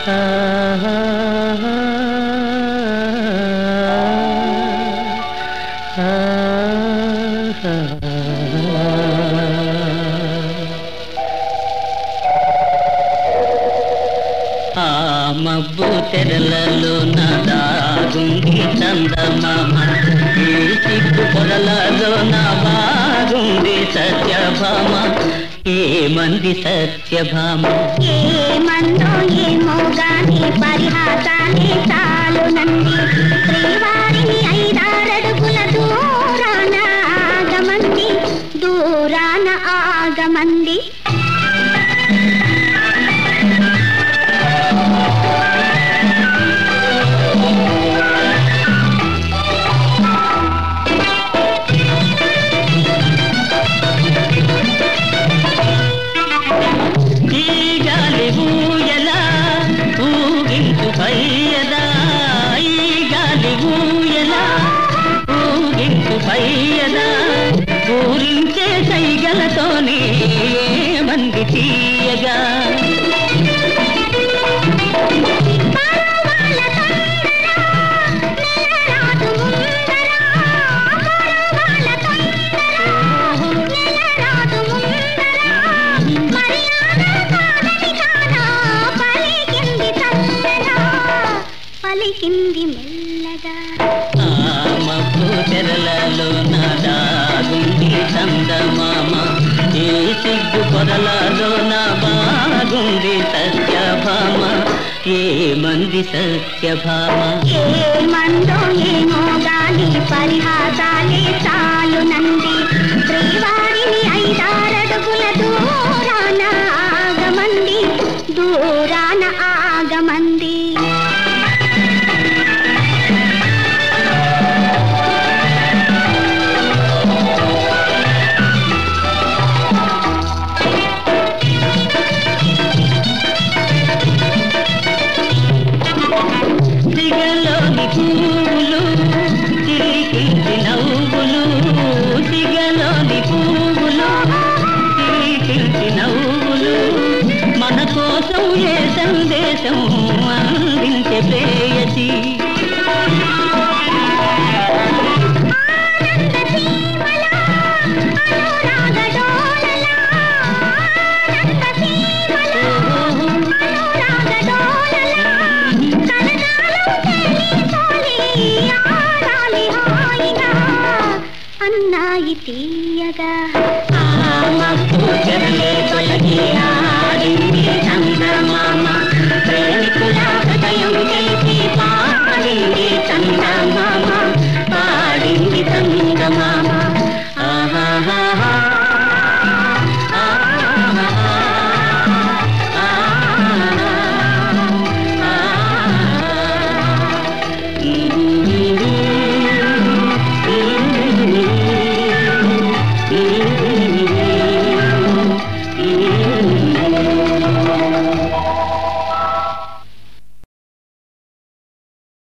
ఆ మబ్బు తెరలలో నా దాగుంది చందమామ ఈ సిగ్గు పొరలలో నా బాగుంది సత్యభామ ఏమంది సత్యభామ ఏమందో ఏమో గాని పరిహాసాలే చాలు నంది శ్రీవారిని ఐదారడుగుల దూరాన ఆగమంది దూరాన ఆగమంది ఈ గాలి ఊయల ఊగించు పయ్యదా ఈ గాలి ఊయల ఊగించు పయ్యదా ఊరించే సైగలతోనే మంది తీయగా పరవాల తొందర, నెలరాజు ముందర, పరవాల తొందర, నెలరాజు ముందర, మర్యాద కాదని కానా, పలికింది చల్లగా, పలికింది మెల్లగా ఆ మబ్బు తెరలలో నా దాగుంది చందమామ ఈ సిగ్గు పొరలలో నా బాగుంది సత్యభామ ఏమంది సత్యభామ ఏమందో ఏమో గాని పరిహాసాలే చాలు నంది శ్రీవారిని ఐదారడుగుల దూరాన ఆగమంది దూరాన ఆగమంది సిగలోని పువ్వులు చిలికించి నవ్వులు సిగలోని పువ్వులు చిలికించి నవ్వులు మన కోసం ఏ సందేశం అందించే ప్రేయసి ఆనంద సీమలా అనురాగ డోలలా ఆనంద సీమలా అనురాగ డోలలా కనకాలం తేలిపోలి ఆడాలి హాయిగా అన్నాయి తీయగా ఆ మబ్బు చెరలే తొలగి ఆ